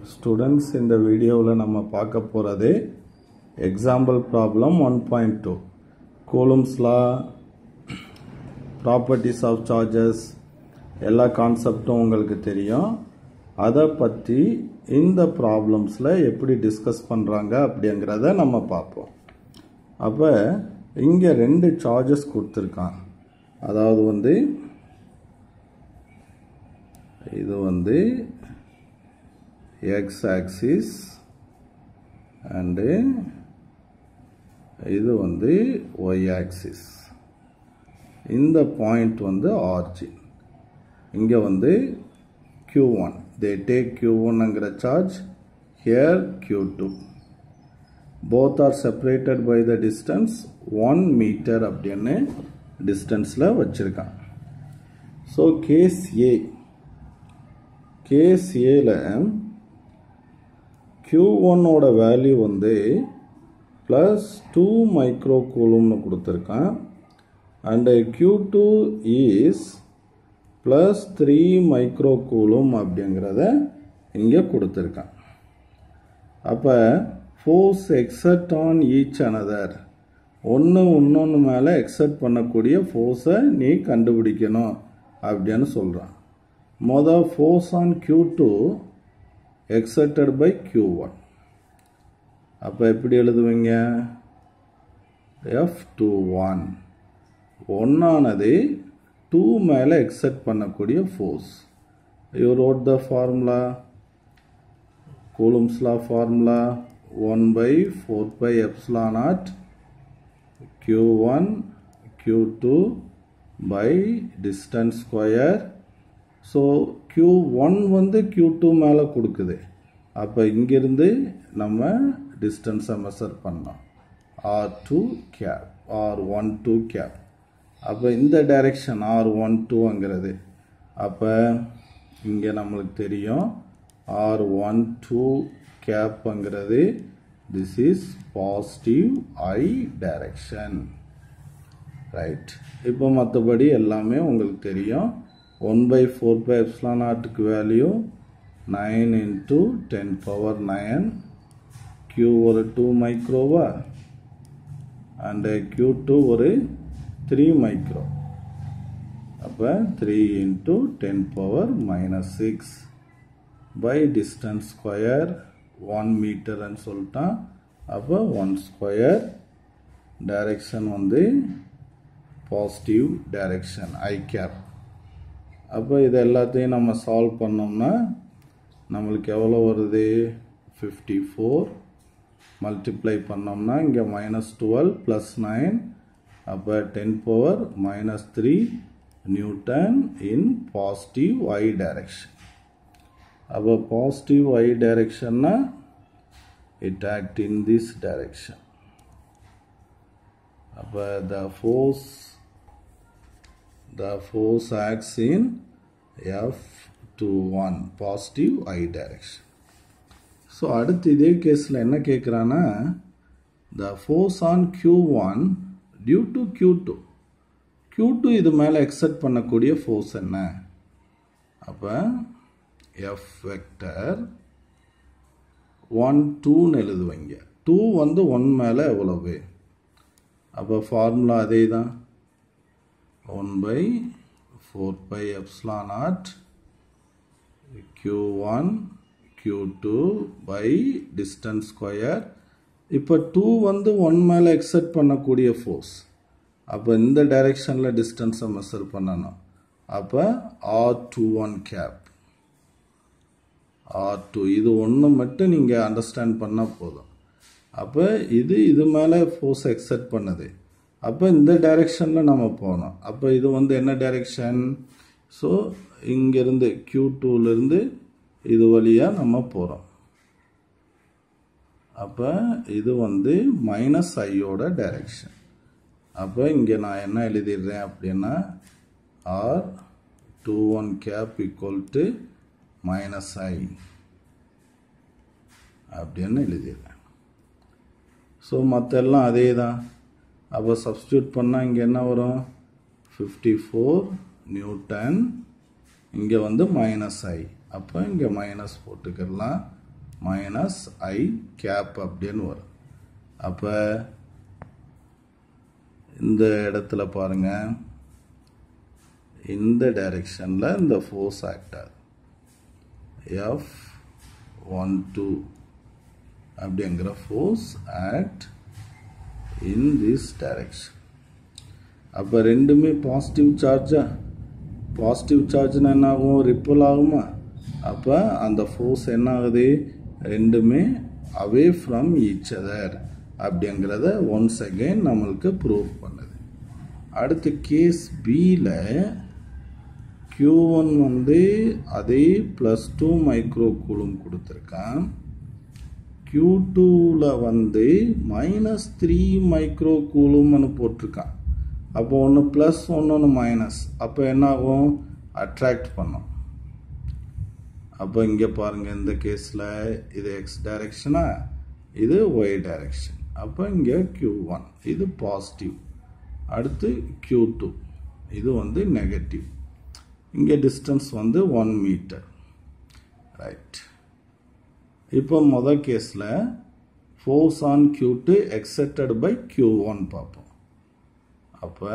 students இந்த வீடியோவில் நம்ம பார்க்க போகிறது example problem one point two Coulomb's law properties of charges எல்லா கான்செப்டும் உங்களுக்கு தெரியும் அதை பற்றி இந்த ப்ராப்ளம்ஸில் எப்படி டிஸ்கஸ் பண்ணுறாங்க அப்படிங்கிறத நம்ம பார்ப்போம் அப்போ இங்கே ரெண்டு சார்ஜஸ் கொடுத்துருக்கான் அதாவது வந்து இது வந்து எக்ஸ் ஆக்சிஸ் அண்டு இது வந்து ஒய் ஆக்சிஸ் இந்த பாயிண்ட் வந்து ஆர்ஜின் இங்கே வந்து q1 one they take q ஒன்னுங்கிற charge here q two both are separated by the distance one metre அப்படின்னு டிஸ்டன்ஸில் வச்சுருக்கான் ஸோ கேஸ் ஏ கேஸ் ஏல க்யூ ஒன்னோட வேல்யூ வந்து ப்ளஸ் டூ மைக்ரோ கூலும்னு கொடுத்துருக்கான் and Q two is plus three micro coulomb அப்படிங்கிறத இங்கே கொடுத்துருக்கான் அப்போ force exert on each another ஒன்று இன்னொன்று மேலே எக்ஸட் பண்ணக்கூடிய ஃபோர்ஸை நீ கண்டுபிடிக்கணும் அப்படின்னு சொல்கிறான் மொதல் force on Q two exerted by Q one அப்போ எப்படி எழுதுவீங்க எஃப் டூ ஒன் ஒன்னானது டூ மேலே எக்ஸட் பண்ணக்கூடிய force you wrote the formula Coulomb's law formula one by four by epsilon naught Q one Q two by distance square so q one வந்து Q two மேலே கொடுக்குது அப்போ இங்கிருந்து நம்ம டிஸ்டன்ஸை மெஷர் பண்ணோம் r two cap r one two cap அப்போ இந்த டைரெக்ஷன் ஆர் ஒன் டூங்கிறது அப்போ இங்கே நம்மளுக்கு தெரியும் ஆர் ஒன் டூ கேப்புங்கிறது this is positive i direction right இப்போ மற்றபடி எல்லாமே உங்களுக்கு தெரியும் one by four by epsilon நாட்டுக்கு value nine into ten power nine q ஒரு டூ மைக்ரோவா அண்டு க்யூ டூ ஒரு த்ரீ மைக்ரோ அப்போ three into ten power minus six by distance square one மீட்டர்னு சொல்லிட்டான் அப்போ ஒன் ஸ்கொயர் டைரெக்ஷன் வந்து positive direction i cap அப்போ இது எல்லாத்தையும் நம்ம சால்வ் பண்ணோம்னா நம்மளுக்கு எவ்வளோ வருது ஃபிஃப்டி ஃபோர் மல்டிப்ளை பண்ணோம்னா இங்கே மைனஸ் டுவெல் ப்ளஸ் நைன் அப்போ ten power minus three newton in positive I direction அப்போ பாசிட்டிவ் ஐ டைரக்ஷன்னா it act in this direction அப்போ the force the force acts in F two one positive I direction so அடுத்து இதே கேஸில் என்ன கேட்குறான்னா the force on Q one due to Q two Q two இது மேலே exert பண்ணக்கூடிய ஃபோர்ஸ் என்ன அப்போ எஃப் வெக்டர் ஒன் டூன்னு எழுதுவீங்க டூ வந்து ஒன் மேலே எவ்வளவு அப்போ ஃபார்முலா அதே தான் one by four by epsilon naught Q one Q two by distance square இப்போ டூ வந்து ஒன் மேலே எக்ஸெப்ட் பண்ணக்கூடிய ஃபோர்ஸ் அப்போ இந்த டைரெக்ஷனில் டிஸ்டன்ஸை மெஷர் பண்ணணும் அப்போ R two one cap R two இது ஒன்று மட்டும் நீங்கள் அண்டர்ஸ்டாண்ட் பண்ணால் போதும் அப்போ இது இது மேலே ஃபோர்ஸ் எக்ஸெப்ட் பண்ணுது அப்போ இந்த டைரெக்ஷனில் நம்ம போகணும் அப்போ இது வந்து என்ன டைரெக்ஷன் ஸோ இங்கேருந்து க்யூ டூலேருந்து இது வழியாக நம்ம போகிறோம் அப்போ இது வந்து மைனஸ் ஐயோட டைரெக்ஷன் அப்போ இங்கே நான் என்ன எழுதிடுறேன் அப்படின்னா R two one cap equal to minus I அப்படின்னு எழுதிடுறேன் ஸோ மற்ற எல்லாம் அதே தான் அப்போ சப்ஸ்டியூட் பண்ணால் இங்கே என்ன வரும் ஃபிஃப்டி ஃபோர் நியூட்டன் இங்கே வந்து மைனஸ் ஐ அப்போ இங்கே மைனஸ் போட்டுக்கிடலாம் மைனஸ் ஐ கேப் அப்படின்னு வரும் அப்போ இந்த இடத்துல பாருங்க இந்த டைரெக்ஷனில் இந்த ஃபோர்ஸ் ஆக்ட் ஆகுது எஃப் ஒன் டூ அப்படிங்கிற force act in this direction அப்போ ரெண்டுமே பாசிட்டிவ் சார்ஜா பாசிட்டிவ் சார்ஜ்னா என்ன ஆகும் ரிப்பல் ஆகுமா அப்போ அந்த ஃபோர்ஸ் என்ன ஆகுது ரெண்டுமே அவே ஃப்ரம் ஈச் அதர் அப்படிங்கிறத ஒன்ஸ் அகைன் நம்மளுக்கு ப்ரூவ் பண்ணுது அடுத்து கேஸ் பியில் க்யூ ஒன் வந்து அதே ப்ளஸ் டூ மைக்ரோ கூலும் கொடுத்துருக்கான் க்யூ டூவில் வந்து மைனஸ் த்ரீ மைக்ரோ கூலும்னு போட்டிருக்கான் அப்போ ஒன்று ப்ளஸ் ஒன்று ஒன்று மைனஸ் அப்போ என்ன ஆகும் அட்ராக்ட் பண்ணும் அப்போ இங்கே பாருங்கள் இந்த கேஸில் இது எக்ஸ் டைரெக்ஷனா இது ஒய் டைரெக்ஷன் அப்போ இங்கே க்யூ ஒன் இது பாசிட்டிவ் அடுத்து க்யூ டூ இது வந்து நெகட்டிவ் இங்கே டிஸ்டன்ஸ் வந்து ஒன் மீட்டர் ரைட் இப்போ மொதல் கேஸில் force on Q two exerted by Q one பார்ப்போம் அப்போ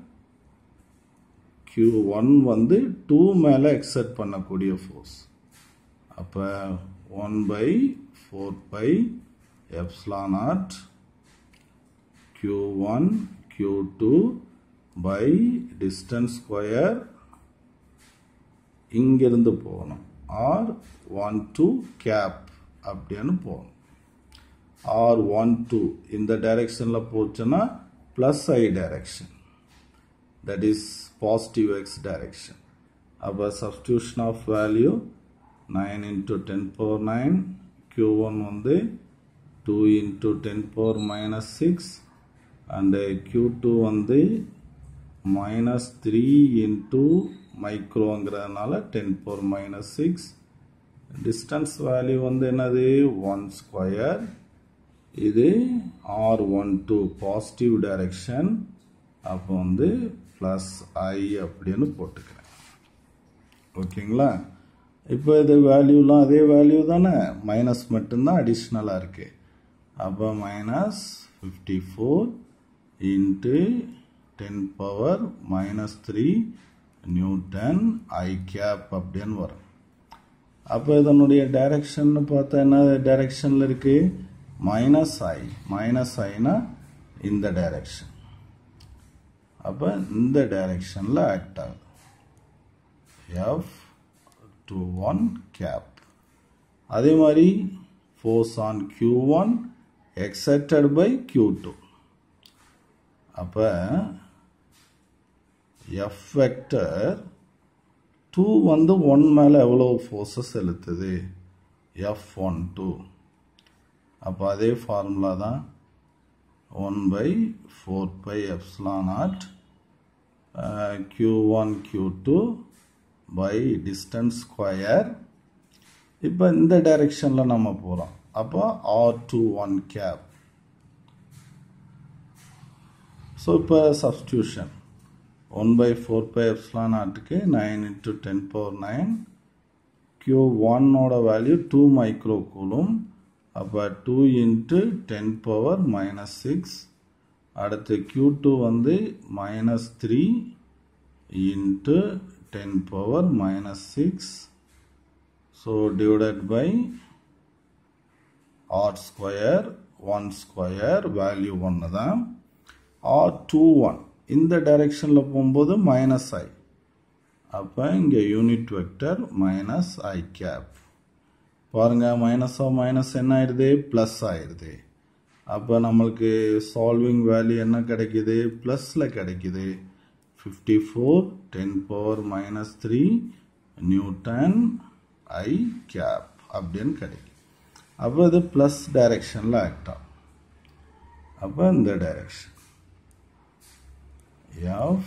க்யூ ஒன் வந்து டூ மேலே எக்ஸெட் பண்ணக்கூடிய ஃபோர்ஸ் அப்போ one by four by epsilon naught Q one Q two by distance square இங்கிருந்து போகணும் ஆர் ஒன் டூ கேப் அப்படின்னு போகணும் ஆர் ஒன் டூ இந்த டைரெக்ஷனில் போச்சுன்னா plus I direction that is positive X direction அப்போ substitution of value nine into ten power nine Q one வந்து two into ten power minus six and Q two வந்து minus three into மைக்ரோங்கிறதுனால ten power minus six distance value வந்து என்னது one square இது R one two positive direction அப்போ வந்து plus ஐ அப்படின்னு போட்டுக்கிறேன் ஓகேங்களா இப்போ இது வேல்யூலாம் அதே வேல்யூ தானே மைனஸ் மட்டும்தான் அடிஷ்னலாக இருக்குது அப்போ minus fifty four into ten power minus three newton I cap அப்படின்னு வரும் அப்போ இதனுடைய டைரக்ஷன் பார்த்தா என்ன டைரக்ஷனில் இருக்குது மைனஸ் ஐ மைனஸ் ஐனா இந்த டைரக்ஷன் அப்போ இந்த டைரக்ஷனில் ஆக்ட் ஆகுது எஃப் டூ ஒன் கேப் அதே மாதிரி force on Q one exerted by Q two அப்போ எஃப் வெக்டர் டூ வந்து ஒன் மேலே எவ்வளோ ஃபோர்ஸஸ் செலுத்துது எஃப் ஒன் டூ அப்போ அதே ஃபார்முலா தான் one by four by epsilon naught Q one Q two by distance square இப்போ இந்த டைரெக்ஷனில் நம்ம போகிறோம் அப்போ R two one cap so இப்போ substitution one by four by epsilon நாட்டுக்கு nine into ten power nine Q ஒன்னோட வேல்யூ டூ மைக்ரோ கூலும் அப்போ two into ten power minus six அடுத்து க்யூ டூ வந்து minus three into ten power minus six so divided by R square one square value ஒன்று தான் R two one இந்த டைரெக்ஷனில் போகும்போது minus I அப்போ இங்கே unit vector minus I cap பாருங்கள் மைனஸோ மைனஸ் என்ன ஆயிடுது ப்ளஸ் ஆயிடுது அப்போ நம்மளுக்கு சால்விங் வேல்யூ என்ன கிடைக்குது ப்ளஸில் கிடைக்குது fifty four ten power minus three newton I cap அப்படின்னு கிடைக்கும் அப்போ இது ப்ளஸ் டைரெக்ஷனில் ஆக்ட் ஆகும் அப்போ இந்த டைரெக்ஷன் எஃப்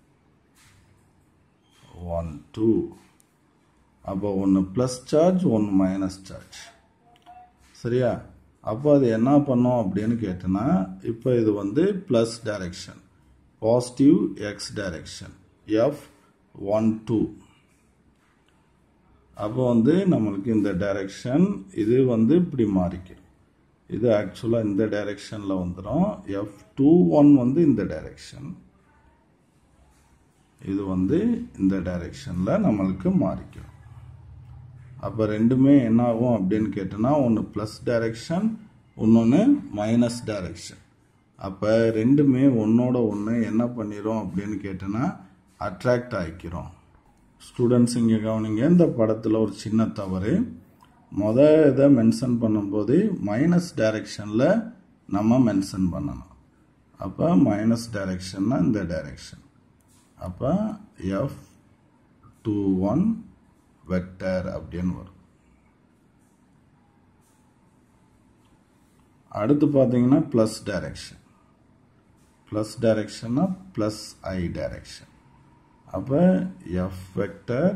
ஒன் டூ அப்போ ஒன்று ப்ளஸ் சார்ஜ் ஒன்று மைனஸ் சார்ஜ் சரியா அப்போ அது என்ன பண்ணோம் அப்படின்னு கேட்டோன்னா இப்போ இது வந்து plus direction positive X direction F one two அப்போ வந்து நம்மளுக்கு இந்த டைரக்ஷன் இது வந்து இப்படி மாறிக்கும் இது ஆக்சுவலாக இந்த டைரக்ஷனில் வந்துடும் எஃப் டூ ஒன் வந்து இந்த டைரக்ஷன் இது வந்து இந்த டைரக்ஷனில் நம்மளுக்கு மாறிக்கும் அப்போ ரெண்டுமே என்ன ஆகும் அப்படின்னு கேட்டோன்னா ஒன்று ப்ளஸ் டைரக்ஷன் இன்னொன்று மைனஸ் டைரக்ஷன் அப்போ ரெண்டுமே ஒன்றோட ஒன்று என்ன பண்ணிடும் அப்படின்னு கேட்டோன்னா அட்ராக்ட் ஆகிக்கிறோம் ஸ்டூடெண்ட்ஸ் இங்கே கவனிங்க இந்த படத்தில் ஒரு சின்ன தவறு மொதல் இதை மென்ஷன் பண்ணும்போது மைனஸ் டைரக்ஷனில் நம்ம மென்ஷன் பண்ணணும் அப்போ மைனஸ் டைரக்ஷன்னா இந்த டைரக்ஷன் அப்போ எஃப் டூ ஒன் வெக்டர் அப்படின்னு வரும் அடுத்து பார்த்தீங்கன்னா ப்ளஸ் டைரக்ஷன் ப்ளஸ் டைரக்ஷன்னா ப்ளஸ் ஐ டைரக்ஷன் அப்போ F vector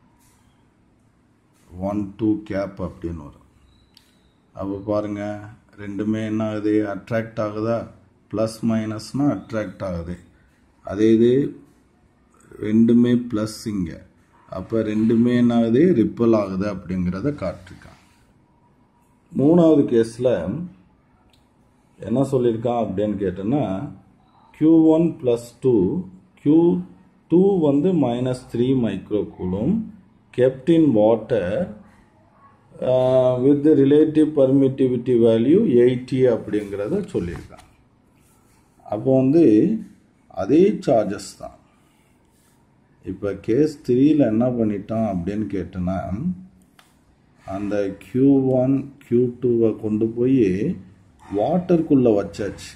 one two cap அப்படின்னு வரும் அப்போ பாருங்கள் ரெண்டுமே என்ன ஆகுது அட்ராக்ட் ஆகுதா ப்ளஸ் மைனஸ்னால் அட்ராக்ட் ஆகுது அதே இது ரெண்டுமே ப்ளஸ் இங்கே அப்போ ரெண்டுமே என்ன ஆகுது ரிப்பல் ஆகுது அப்படிங்கிறத காட்டிருக்கான் மூணாவது கேஸில் என்ன சொல்லியிருக்கான் அப்படின்னு கேட்டோன்னா Q one plus two Q two வந்து minus three micro coulomb kept in water uh, with the relative permittivity value 80 அப்படிங்கிறத சொல்லியிருக்கான் அப்போ வந்து அதே சார்ஜஸ் தான் இப்போ கேஸ் த்ரீயில் என்ன பண்ணிட்டோம் அப்படின்னு கேட்டோன்னா அந்த க்யூ ஒன் க்யூ டூவை கொண்டு போய் வாட்டருக்குள்ளே வச்சாச்சு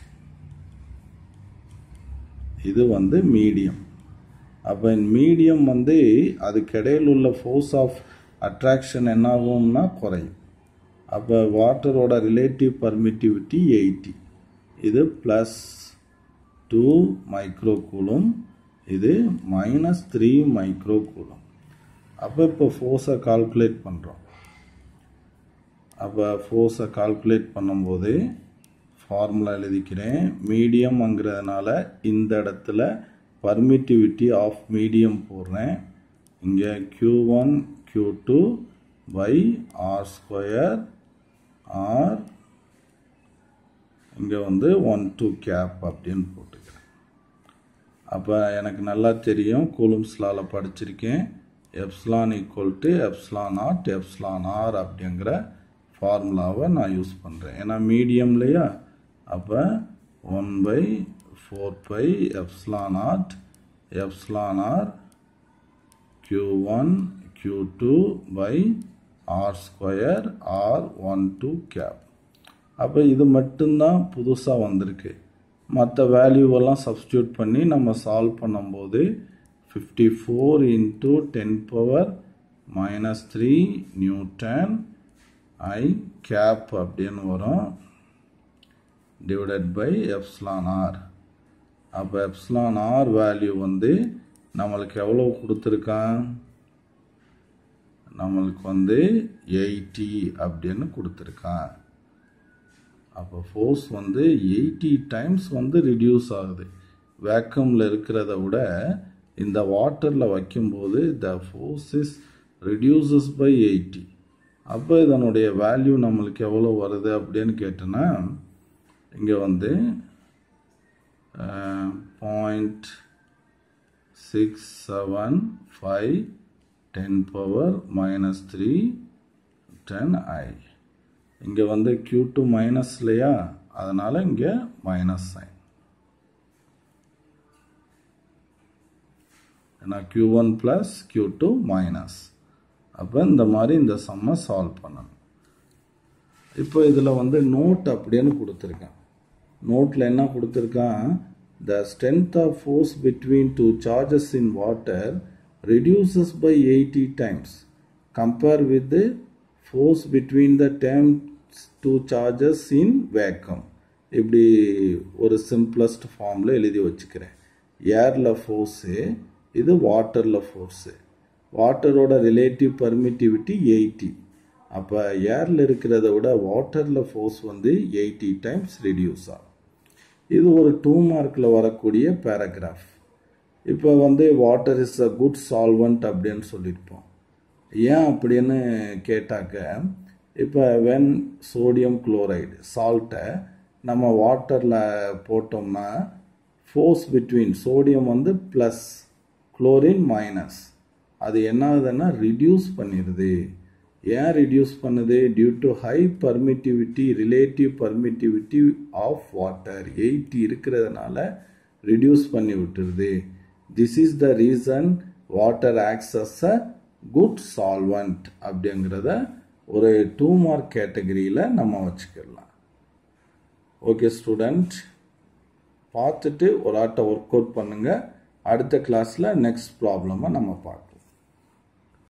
இது வந்து மீடியம் அப்போ மீடியம் வந்து அதுக்கிடையில் உள்ள ஃபோர்ஸ் ஆஃப் அட்ராக்ஷன் என்ன ஆகும்னா குறையும் அப்போ வாட்டரோட ரிலேட்டிவ் பர்மிட்டிவிட்டி எயிட்டி இது ப்ளஸ் டூ மைக்ரோ கூலும் இது மைனஸ் த்ரீ மைக்ரோ கூலும் அப்போ இப்போ ஃபோர்ஸை கால்குலேட் பண்ணுறோம் அப்போ ஃபோர்ஸை கால்குலேட் பண்ணும்போது ஃபார்முலா எழுதிக்கிறேன் மீடியம்ங்கிறதுனால இந்த இடத்துல பர்மிட்டிவிட்டி ஆஃப் மீடியம் போடுறேன் இங்கே Q one Q two by R square R இங்கே வந்து ஒன் டூ கேப் அப்படின்னு போட்டுக்கிறேன் அப்போ எனக்கு நல்லா தெரியும் கூலும்ஸ்லால் படிச்சிருக்கேன் epsilon equal to epsilon naught epsilon R அப்படிங்கிற ஃபார்முலாவை நான் யூஸ் பண்ணுறேன் ஏன்னா மீடியம் இல்லையா அப்போ one by four by epsilon naught epsilon R Q one Q two by R square R one two cap அப்போ இது மட்டும்தான் புதுசாக வந்திருக்கு மற்ற வேல்யூவெல்லாம் சப்ஸ்டியூட் பண்ணி நம்ம சால்வ் பண்ணும்போது fifty four into ten power minus three newton I cap அப்படின்னு வரும் டிவைடட் பை எப்ஸ்லான் ஆர் அப்போ எப்ஸ்லான் ஆர் வேல்யூ வந்து நம்மளுக்கு எவ்வளோ கொடுத்துருக்கான் நம்மளுக்கு வந்து எயிட்டி அப்படின்னு கொடுத்துருக்கான் அப்போ ஃபோர்ஸ் வந்து எயிட்டி டைம்ஸ் வந்து ரிடியூஸ் ஆகுது வேக்கமில் இருக்கிறத விட இந்த வாட்டரில் வைக்கும்போது the force is reduces by eighty அப்போ இதனுடைய வேல்யூ நம்மளுக்கு எவ்வளோ வருது அப்படின்னு கேட்டோன்னா இங்கே வந்து point six seven five ten power minus three ten I இங்கே வந்து க்யூ டூ மைனஸ் இல்லையா அதனால் இங்கே மைனஸ் சைன் ஏன்னா Q one plus Q two minus அப்போ இந்த மாதிரி இந்த சம்மை சால்வ் பண்ணணும் இப்போ இதில் வந்து நோட் அப்படின்னு கொடுத்துருக்கேன் நோட்டில் என்ன கொடுத்துருக்கான் the strength of force between two charges in water reduces by eighty times compare with force between the same two charges in vacuum இப்படி ஒரு சிம்பிளஸ்ட் ஃபார்மில் எழுதி வச்சுக்கிறேன் ஏரில் ஃபோர்ஸு இது வாட்டரில் ஃபோர்ஸு வாட்டரோட ரிலேட்டிவ் பர்மிட்டிவிட்டி எயிட்டி அப்போ ஏரில் இருக்கிறத விட வாட்டரில் ஃபோர்ஸ் வந்து எயிட்டி டைம்ஸ் ரெடியூஸ் ஆகும் இது ஒரு டூ மார்க்கில் வரக்கூடிய பேராகிராஃப் இப்போ வந்து water is a good solvent அப்படின்னு சொல்லியிருப்போம் ஏன் அப்படின்னு கேட்டாக்க இப்போ வென் சோடியம் குளோரைடு சால்ட்டை நம்ம வாட்டரில் போட்டோம்னா ஃபோர்ஸ் பிட்வீன் சோடியம் வந்து ப்ளஸ் குளோரின் மைனஸ் அது என்ன ஆகுதுன்னா ரிடியூஸ் பண்ணிடுது ஏன் ரிடியூஸ் பண்ணுது due to high permittivity relative permittivity of water eighty இருக்கிறதுனால ரிடியூஸ் பண்ணி விட்டுருது this is the reason water acts as a good solvent அப்படிங்கிறத ஒரு டூ மார்க் கேட்டகரியில் நம்ம வச்சுக்கலாம் ஓகே ஸ்டூடெண்ட் பார்த்துட்டு ஒரு ஆட்டை ஒர்க் அவுட் பண்ணுங்கள் அடுத்த கிளாஸில் நெக்ஸ்ட் ப்ராப்ளமை நம்ம பார்க்கலாம்